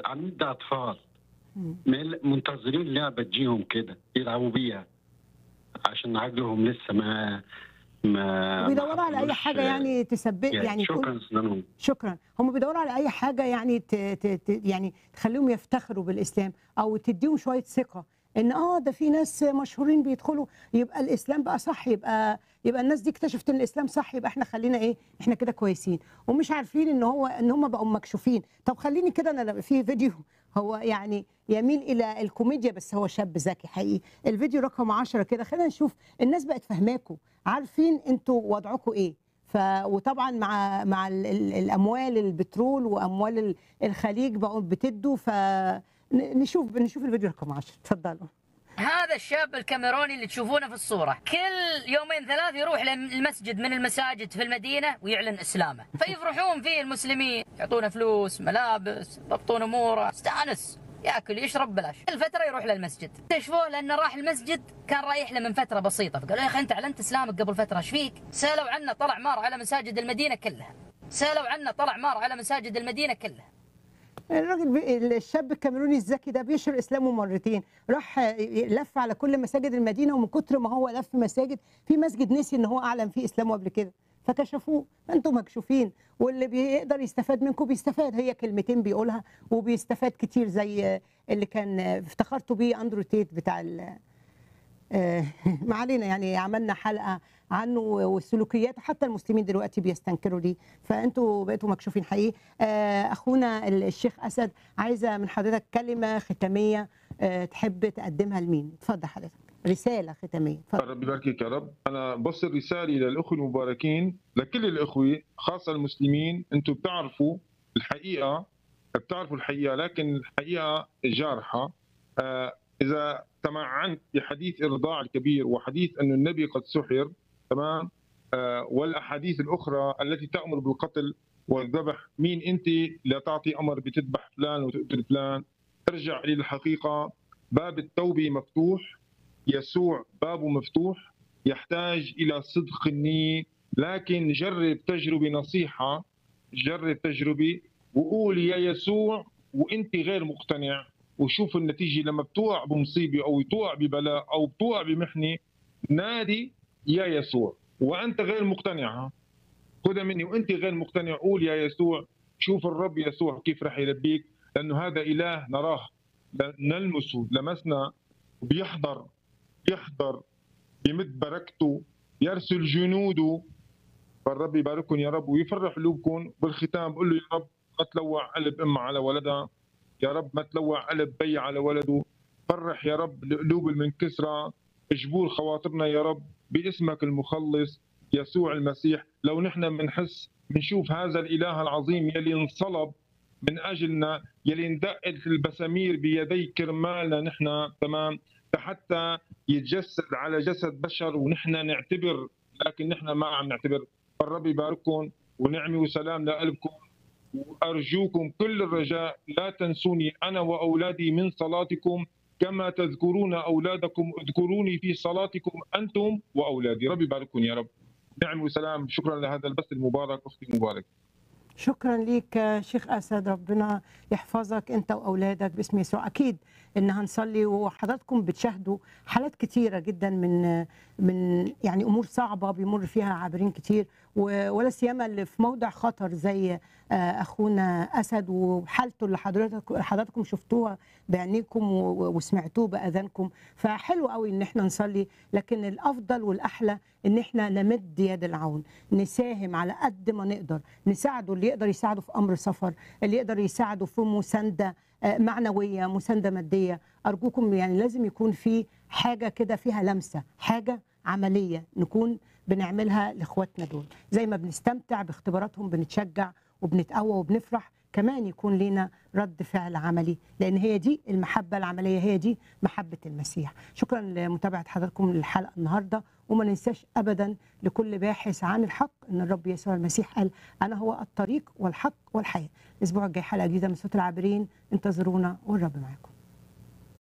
عاملين ده اطفال مم. مل- منتظرين لعبه تجيهم كده يلعبوا بيها عشان عقلهم لسه ما ما وبيدوروا على اي ما حاجه حصلوش، يعني تثبت يعني, يعني تقول- شكرا سنانهم شكرا هم بيدوروا على اي حاجه يعني ت... ت... ت... يعني تخليهم يفتخروا بالاسلام او تديهم شويه ثقه ان اه ده في ناس مشهورين بيدخلوا يبقى الاسلام بقى صح يبقى يبقى الناس دي اكتشفت ان الاسلام صح يبقى احنا خلينا ايه احنا كده كويسين ومش عارفين ان هو ان هم بقوا مكشوفين طب خليني كده انا لما- في فيديو هو يعني يميل الى الكوميديا بس هو شاب ذكي حقيقي الفيديو رقم 10 كده خلينا نشوف الناس بقت فاهماكم عارفين انتوا وضعكم ايه ف وطبعا مع مع ال- ال- الاموال البترول واموال ال- الخليج بقوا بتدوا ف ن- نشوف نشوف الفيديو رقم 10 اتفضلوا هذا الشاب الكاميروني اللي تشوفونه في الصورة كل يومين ثلاث يروح للمسجد من المساجد في المدينة ويعلن إسلامه فيفرحون فيه المسلمين يعطونه فلوس ملابس يضبطون أموره استانس ياكل يشرب بلاش الفترة يروح للمسجد اكتشفوه لأنه راح المسجد كان رايح له من فترة بسيطة فقالوا يا أخي أنت أعلنت إسلامك قبل فترة ايش فيك سألوا عنه طلع مار على مساجد المدينة كلها سألوا عنه طلع مار على مساجد المدينة كلها الراجل بي... الشاب الكاميروني الذكي ده بيشهر اسلامه مرتين راح لف على كل مساجد المدينه ومن كتر ما هو لف مساجد في مسجد نسي ان هو اعلن فيه اسلامه قبل كده فكشفوه انتم مكشوفين واللي بيقدر يستفاد منكم بيستفاد هي كلمتين بيقولها وبيستفاد كتير زي اللي كان افتخرتوا بيه اندرو تيت بتاع ال... آه، ما علينا يعني عملنا حلقه عنه والسلوكيات حتى المسلمين دلوقتي بيستنكروا دي فانتوا بقيتوا مكشوفين حقيقي آه، اخونا الشيخ اسد عايزه من حضرتك كلمه ختاميه آه، تحب تقدمها لمين اتفضل حضرتك رساله ختاميه اتفضل رب يباركك يا رب انا بوصل رساله للاخوه المباركين لكل الاخوه خاصه المسلمين انتم بتعرفوا الحقيقه بتعرفوا الحقيقه لكن الحقيقه جارحه آه، اذا تمعنت بحديث ارضاع الكبير وحديث ان النبي قد سحر تمام آه، والاحاديث الاخرى التي تامر بالقتل والذبح مين انت لا تعطي امر بتذبح فلان وتقتل فلان ارجع للحقيقه باب التوبه مفتوح يسوع بابه مفتوح يحتاج الى صدق النيه لكن جرب تجربه نصيحه جرب تجربه وقول يا يسوع وانت غير مقتنع وشوف النتيجه لما بتوقع بمصيبه او بتوقع ببلاء او بتوقع بمحنه نادي يا يسوع وانت غير مقتنع ها؟ خذها مني وانت غير مقتنع قول يا يسوع شوف الرب يسوع كيف رح يلبيك لانه هذا اله نراه نلمسه لمسنا بيحضر يحضر بمد بركته يرسل جنوده فالرب يبارككم يا رب ويفرح قلوبكم بالختام بقول له يا رب ما تلوع قلب ام على ولدها يا رب ما تلوع قلب بي على ولده فرح يا رب القلوب المنكسره اجبور خواطرنا يا رب باسمك المخلص يسوع المسيح لو نحن بنحس بنشوف هذا الاله العظيم يلي انصلب من اجلنا يلي اندقت البسامير بيدي كرمالنا نحن تمام حتى يتجسد على جسد بشر ونحن نعتبر لكن نحن ما عم نعتبر فالرب يبارككم ونعمه وسلام لقلبكم وارجوكم كل الرجاء لا تنسوني انا واولادي من صلاتكم كما تذكرون اولادكم اذكروني في صلاتكم انتم واولادي رب يبارككم يا رب نعم وسلام شكرا لهذا البث المبارك اختي مبارك شكرا ليك يا شيخ اسد ربنا يحفظك انت واولادك باسم يسوع اكيد ان هنصلي وحضراتكم بتشاهدوا حالات كتيره جدا من من يعني امور صعبه بيمر فيها عابرين كتير و- ولا سيما اللي في موضع خطر زي آه، اخونا اسد وحالته اللي حضرتك حضراتكم شفتوها بعينيكم و- وسمعتوه باذانكم فحلو قوي ان احنا نصلي لكن الافضل والاحلى ان احنا نمد يد العون نساهم على قد ما نقدر نساعده اللي يقدر يساعده في امر سفر اللي يقدر يساعده في مسانده آه، معنويه مسانده ماديه ارجوكم يعني لازم يكون في حاجه كده فيها لمسه حاجه عمليه نكون بنعملها لاخواتنا دول زي ما بنستمتع باختباراتهم بنتشجع وبنتقوى وبنفرح كمان يكون لنا رد فعل عملي لان هي دي المحبه العمليه هي دي محبه المسيح شكرا لمتابعه حضراتكم للحلقه النهارده وما ننساش ابدا لكل باحث عن الحق ان الرب يسوع المسيح قال انا هو الطريق والحق والحياه الاسبوع الجاي حلقه جديده من صوت العابرين انتظرونا والرب معاكم